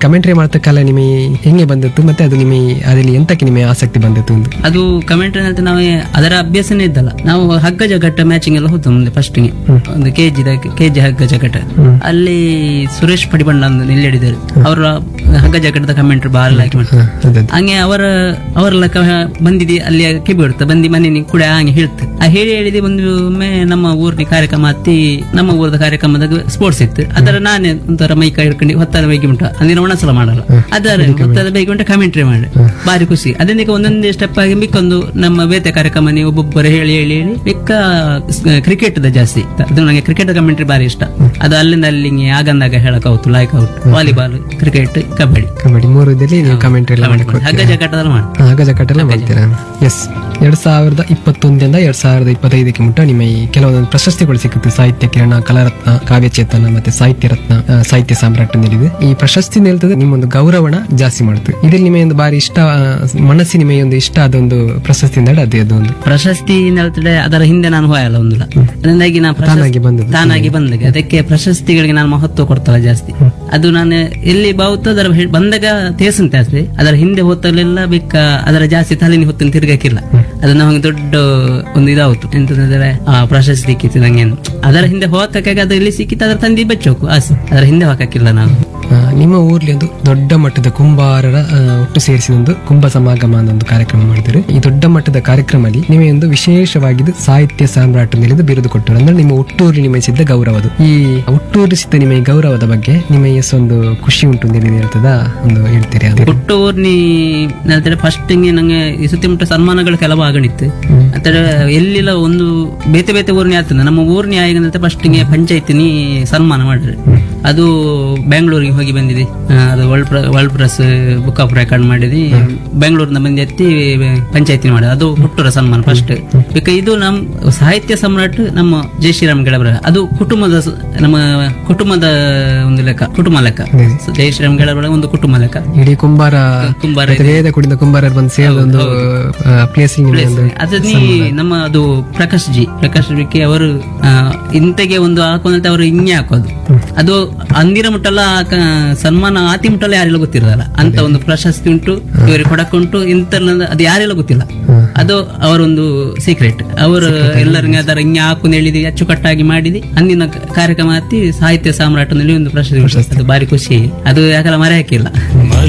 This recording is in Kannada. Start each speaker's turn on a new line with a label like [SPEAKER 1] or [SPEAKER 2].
[SPEAKER 1] ಕಮೆಂಟ್ರಿ ಮಾಡ್ತಕ್ಕಲ್ಲ ನಿಮಗೆ ಹೆಂಗೆ ಬಂದಿತ್ತು ಮತ್ತೆ ಅದು ನಿಮಗೆ ಅದರಲ್ಲಿ ಎಂತಕ್ಕೆ ನಿಮಗೆ ಆಸಕ್ತಿ ಬಂದಿತ್ತು ಅಂತ
[SPEAKER 2] ಅದು ಕಮೆಂಟ್ ಅಂತ ನಾವು ಅದರ ಅಭ್ಯಾಸನೇ ಇದ್ದಲ್ಲ ನಾವು ಹಗ್ಗ ಜಗಟ್ಟ ಮ್ಯಾಚಿಂಗ್ ಎಲ್ಲ ಹೋಗ್ತು ಮುಂದೆ ಫಸ್ಟ್ ಗೆ ಒಂದು ಕೆಜಿ ಕೆಜಿ ಹಗ್ಗ ಜಗಟ ಅಲ್ಲಿ ಸುರೇಶ್ ಪಡಿಬಂಡ ಒಂದು ನಿಲ್ಲಿಡಿದರು ಅವರ ಹಗ್ಗ ಜಗಟದ ಕಮೆಂಟ್ ಬಾರಿ ಲೈಕ್ ಮಾಡ್ತಾರೆ
[SPEAKER 1] ಅದೇ
[SPEAKER 2] ಹಂಗೆ ಅವರ ಅವರೆಲ್ಲ ಕ- ಬಂದಿದೆ ಅಲ್ಲಿ ಕಿಬಿ ಬಿಡುತ್ತೆ ಬಂದು ಮನೆ ಕೂಡ ಹಂಗೆ ಹೇಳ್ತು ಆ ಹೇಳಿ ಹೇಳಿದೆ ಒಂದು ಒಮ್ಮೆ ನಮ್ಮ ಊರಿನ ಕಾರ್ಯಕ್ರಮ ಹತ್ತಿ ನಮ್ಮ ಊರದ ಕಾರ್ಯಕ್ರಮದಾಗ ಸ್ಪೋರ್ಟ್ಸ್ ಇತ್ತು ಅದರ ನಾನೇ ಒಂಥರ ಮೈಕ ಹಿಡ್ಕೊಂಡು ಹೊತ್ತಾದ ಬೈಗಿ ಉಂಟು ಅಂದಿನ ಒಣಸಲ ಮಾಡಲ್ಲ ಅದರ ಹೊತ್ತಾದ ಬೈಗಿ ಉಂಟು ಕಮೆಂಟ್ರಿ ಮಾಡಿ ಬಾರಿ ಖುಷಿ ಅದನ್ನ ಒಂದೊಂದೇ ಸ್ಟೆಪ್ ಆಗಿ ಮಿಕ್ಕೊಂದು ನಮ್ಮ ಬೇತೆ ಕಾರ್ಯಕ್ರಮ ನೀವು ಒಬ್ಬೊಬ್ಬರು ಹೇಳಿ ಹೇಳಿ ಹೇಳಿ ಮಿಕ್ಕ ಕ್ರಿಕೆಟ್ ದ ಜಾಸ್ತಿ ಅದು ನನಗೆ ಕ್ರಿಕೆಟ್ ಕಮೆಂಟ್ರಿ ಬಾರಿ ಇಷ್ಟ ಅದು ಅಲ್ಲಿಂದ ಅಲ್ಲಿಗೆ ಆಗಂದಾಗ ಹೇಳಕ್ out like out volleyball cricket kabaddi
[SPEAKER 1] kabaddi ಮೂರು ಇದರಲ್ಲಿ ನೀವು ಕಮೆಂಟ್ರಿ ಎಲ್ಲ ಮಾಡಿ
[SPEAKER 2] ಹಗ್ಗ ಜಗಟ್ಟದಲ್ಲಿ ಮಾಡಿ
[SPEAKER 1] ಆಗ ಜಕಟೆಲ್ಲ ಮಾಡ್ತೀರಾ ಎಸ್ ಎರಡ್ ಸಾವಿರದ ಇಪ್ಪತ್ತೊಂದರಿಂದ ಎರಡ್ ಸಾವಿರದ ಇಪ್ಪತ್ತೈದಕ್ಕೆ ಮುಟ್ಟ ನಿಮ್ಮ ಈ ಕೆಲವೊಂದು ಪ್ರಶಸ್ತಿಗಳು ಸಿಕ್ಕುತ್ತೆ ಸಾಹಿತ್ಯ ಕಿರಣ ಕಲಾರತ್ನ ಕಾವ್ಯಚೇತನ ಮತ್ತೆ ಸಾಹಿತ್ಯ ರತ್ನ ಆ, ಸಾಹಿತ್ಯ ಸಾಮ್ರಾಟ್ ನೀಡಿದೆ ಈ ಪ್ರಶಸ್ತಿ ನಿಲ್ತದೆ ನಿಮ್ಮೊಂದು ಗೌರವಣ ಜಾಸ್ತಿ ಮಾಡುತ್ತೆ ಇದ್ರಲ್ಲಿ ನಿಮಗೆ ಒಂದು ಬಾರಿ ಇಷ್ಟ ಆ, ಮನಸ್ಸಿನ ನಿಮಗೆ ಒಂದು ಇಷ್ಟ ಆದೊಂದು ಪ್ರಶಸ್ತಿ ಅಂದ್ರೆ ಅದೇ ಅದು ಒಂದು
[SPEAKER 2] ಪ್ರಶಸ್ತಿ ಅಂತ ಹೇಳ್ತಾರೆ ಅದರ ಹಿಂದೆ ನಾನು ಹೋಯಲ್ಲ ಒಂದಿಲ್ಲ ಅದರಿಂದಾಗಿ ನಾನು ಪ್ರಶಸ್ತಿ
[SPEAKER 1] ತಾನಾಗಿ ಬಂದದ್ದು
[SPEAKER 2] ತಾನಾಗಿ ಬಂದಾಗ ಅದಕ್ಕೆ ಪ್ರಶಸ್ತಿಗಳಿಗೆ ನಾನು ಮಹತ್ವ ಕೊಡ್ತಲ್ಲ ಜಾಸ್ತಿ ಅದು ನಾನು ಎಲ್ಲಿ ಬಾವುತ ಅದರ ಹೆ- ಬಂದಾಗ ತೇಸನ್ ಜಾಸ್ತಿ ಅದರ ಹಿಂದೆ ಹೊತ್ತಲೆಲ್ಲ ಬೇಕ ಅದರ ಜಾಸ್ತಿ ತಲೆನಿ ಹೊತ್ತನ್ನು ತಿರ್ಗಕ್ಕಿಲ್ಲ ಅದು ನಮಗೆ ದೊಡ್ಡ ಒಂದು ಇದಾವತ್ತು ಎಂತಂದ್ರೆ ಆ ಪ್ರಶಸ್ತಿ ಸಿಕ್ಕಿತ್ತು ನಂಗೆ ಅದರ ಹಿಂದೆ ಹೋಗಕ್ಕೆ ಅದು ಎಲ್ಲಿ ಸಿಕ್ಕಿತ್ತು ಅದರ ತಂದಿ ಬಚ್ಚೋಕು ಆಸೆ ಅದರ ಹಿಂದೆ ಹೋಗಕ್ಕಿಲ್ಲ ನಾವು
[SPEAKER 1] ಆ, ನಿಮ್ಮ ಊರ್ಲಿ ಒಂದು ದೊಡ್ಡ ಮಟ್ಟದ ಕುಂಬಾರರ ಆ, ಒಟ್ಟು ಸೇರಿಸಿ ಒಂದು ಕುಂಭ ಸಮಾಗಮ ಅನ್ನೋ ಒಂದು ಕಾರ್ಯಕ್ರಮ ಮಾಡಿದ್ರು ಈ ದೊಡ್ಡ ಮಟ್ಟದ ಕಾರ್ಯಕ್ರಮದಲ್ಲಿ ನಿಮಗೆ ಒಂದು ವಿಶೇಷವಾಗಿದ್ದು ಸಾಹಿತ್ಯ ಸಾಮ್ರಾಟ್ ನಿಲಿದು ಬಿರುದು ಕೊಟ್ಟರು ಅಂದ್ರೆ ನಿಮ್ಮ ಹುಟ್ಟೂರು ನಿಮಗೆ ಸಿದ್ದ ಗೌರವ ಅದು ಈ ಹುಟ್ಟೂರು ಸಿದ್ದ ನಿಮಗೆ ಗೌರವದ ಬಗ್ಗೆ ನಿಮಗೆ ಎಷ್ಟೊಂದು ಖುಷಿ ಉಂಟು ಅಂತ ಹೇಳಿ ಹೇಳ್ತದ ಒಂದು ಹೇಳ್ತೀರಿ ಅದು
[SPEAKER 2] ಹುಟ್ಟು ಊರ್ನಿ ಹೇಳ್ತಾರೆ ಫಸ್ಟ್ ನಂಗೆ ಈ ಸುತ್ತಿಮುತ್ತ ಸನ್ಮಾನಗಳು ಕೆಲವು ಆಗಣಿತ್ತು ಅಂತಾರೆ ಎಲ್ಲಿಲ್ಲ ಒಂದು ಬೇತೆ ಬೇತೆ ಊರ್ನಿ ಆಗ್ತದೆ ನಮ್ಮ ಊರ್ನಿ ಆಗ ಫಸ್ಟ್ ಪಂಚಾಯತಿನಿ ಸನ್ಮಾನ ಮಾಡಿದ್ರೆ ಅದು ಬೆಂಗಳೂರಿಗೆ ಹೋಗಿ ಬಂದಿದೆ ಆ, ಅದು ವರ್ಲ್ಡ್ ಪ್ರ world press book of record ಮಾಡಿದಿ ಬೆಂಗಳೂರಿನ ಬಂದು ಎತ್ತಿ ಪಂಚಾಯತಿ ಮಾಡಿದ ಅದು ಹುಟ್ಟೂರ ಸನ್ಮಾನ ಫಸ್ಟ್ ಬಿಕ ಇದು ನಮ್ಮ ಸಾಹಿತ್ಯ ಸಮ್ರಾಟ್ ನಮ್ಮ ಜೈ ಶ್ರೀರಾಮ್ ಗೆಳಬರ ಅದು ಕುಟುಂಬದ ಸ- ನಮ್ಮ ಕುಟುಂಬದ ಒಂದು ಲೆಕ್ಕ ಕುಟುಂಬ ಲೆಕ್ಕ ಜೈ ಶ್ರೀರಾಮ್ ಗೆಳಬರ ಒಂದು ಕುಟುಂಬ ಲೆಕ್ಕ
[SPEAKER 1] ಇಡೀ ಕುಂಬಾರ
[SPEAKER 2] ಕುಂಬಾರ
[SPEAKER 1] ಮತ್ತೆ ವೇದ ಕುಡಿದ ಕುಂಬಾರರು ಬಂದು ಸೇರಿದ ಒಂದು ಪ್ಲೇಸ್ ನಿಮಗೆ ಒಂದು
[SPEAKER 2] ಅದು ನೀ ನಮ್ಮ ಅದು ಪ್ರಕಾಶ್ ಜಿ ಪ್ರಕಾಶ್ ಬಿಕ್ಕೆ ಅವರು ಆ, ಇಂತೆಗೆ ಒಂದು ಹಾಕೊಂಡಂತೆ ಅವರು ಹಿಂಗೆ ಹಾಕೋದು ಅದು ಅಂದಿರ ಮುಟ್ಟಲ್ಲ ಆ ಕ- ಸನ್ಮಾನ ಆತಿ ಮುಟ್ಟಲ್ಲ ಯಾರೆಲ್ಲ ಗೊತ್ತಿರಲ್ಲ ಅಂತ ಒಂದು ಪ್ರಶಸ್ತಿ ಉಂಟು ಇವರಿಗೆ ಕೊಡಕ್ಕುಂಟು ಇಂತ ಅದು ಯಾರೆಲ್ಲ ಗೊತ್ತಿಲ್ಲ ಅದು ಅವರೊಂದು ಸೀಕ್ರೆಟ್ ಅವರು ಎಲ್ಲರಿಗೆ ಅದರ ಹಿಂಗೆ ಹಾಕೊಂಡು ಹೇಳಿದಿ ಅಚ್ಚುಕಟ್ಟಾಗಿ ಮಾಡಿದಿ ಅಂದಿನ ಕ- ಕಾರ್ಯಕ್ರಮ ಹತ್ತಿ ಸಾಹಿತ್ಯ ಸಾಮ್ರಾಟನಲ್ಲಿ ಒಂದು ಪ್ರಶಸ್ತಿ ಉಂಟು. ಅದು ಬಾರಿ ಖುಷಿ ಅದು ಯಾಕಲ್ಲ ಮರೆಯಕ್ಕಿಲ್ಲ